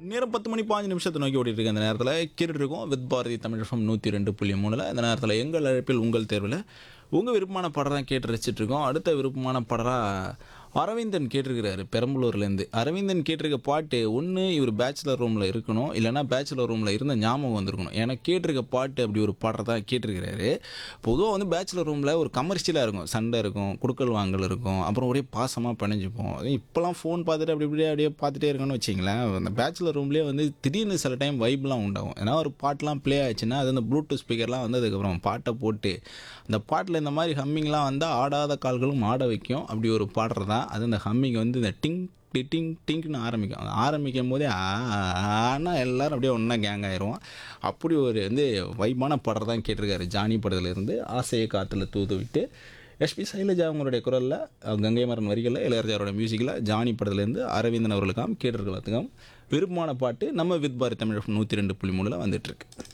நேரம் பத்து மணி பாஞ்சு நிமிஷத்தை நோக்கி ஓடிட்டு இருக்க இந்த நேரத்தில் கேட்டுட்டு இருக்கோம் வித் பாரதி தமிழ் FM நூற்றி ரெண்டு புள்ளி மூணில் இந்த நேரத்தில் எங்கள் அழைப்பில் உங்கள் தேர்வில் உங்கள் விருப்பமான படம் தான் கேட்டு ரசிச்சிட்டு இருக்கோம் அடுத்த விருப்பமான படராக அரவிந்தன் கேட்டிருக்கிறாரு பெரம்பலூர்லேருந்து அரவிந்தன் கேட்டிருக்க பாட்டு ஒன்று இவர் பேச்சுலர் ரூமில் இருக்கணும் இல்லைனா பேச்சுலர் ரூமில் இருந்த ஞாபகம் வந்திருக்கணும் எனக்கு கேட்டிருக்க பாட்டு அப்படி ஒரு பாட்டை தான் கேட்டிருக்கிறாரு பொதுவாக வந்து பேச்சுலர் ரூமில் ஒரு கமர்ஷியலாக இருக்கும் சண்டை இருக்கும் குடுக்கல் வாங்கல் இருக்கும் அப்புறம் ஒரே பாசமாக பிணைஞ்சுப்போம் அதுவும் இப்போலாம் ஃபோன் பார்த்துட்டு அப்படி இப்படியே அப்படியே பார்த்துட்டே இருக்கணும்னு வச்சிங்களேன் அந்த பேச்சுலர் ரூம்லேயே வந்து திடீர்னு சில டைம் வைப்லாம் உண்டாகும் ஏன்னா ஒரு பாட்டெலாம் ப்ளே ஆச்சுன்னா அது அந்த ப்ளூடூத் ஸ்பீக்கர்லாம் வந்ததுக்கப்புறம் பாட்டை போட்டு அந்த பாட்டில் இந்த மாதிரி ஹம்மிங்லாம் வந்தால் ஆடாத கால்களும் ஆட வைக்கும் அப்படி ஒரு பாடுறது தான் அது அந்த ஹம்மிங் வந்து இந்த டிங் டி டிங் டிங்க்னு ஆரம்பிக்கும் அது ஆரம்பிக்கும் போதே ஆனால் எல்லோரும் அப்படியே ஒன்றா கேங் ஆயிடுவோம் அப்படி ஒரு வந்து வைபான பாடல் தான் கேட்டிருக்காரு ஜானி படத்துலேருந்து ஆசையை காற்றுல தூது விட்டு எஸ்பி சைலஜா அவங்களுடைய குரலில் கங்கை மரன் வரிகளில் இளையராஜாரோட மியூசிக்கில் ஜானி படத்துலேருந்து அரவிந்தன் அவர்களுக்காம் கேட்டிருக்கலாத்துக்காம் விருப்பமான பாட்டு நம்ம வித் பாரதி தமிழ் நூற்றி ரெண்டு புள்ளி மூணில் வந்துட்டுருக்கு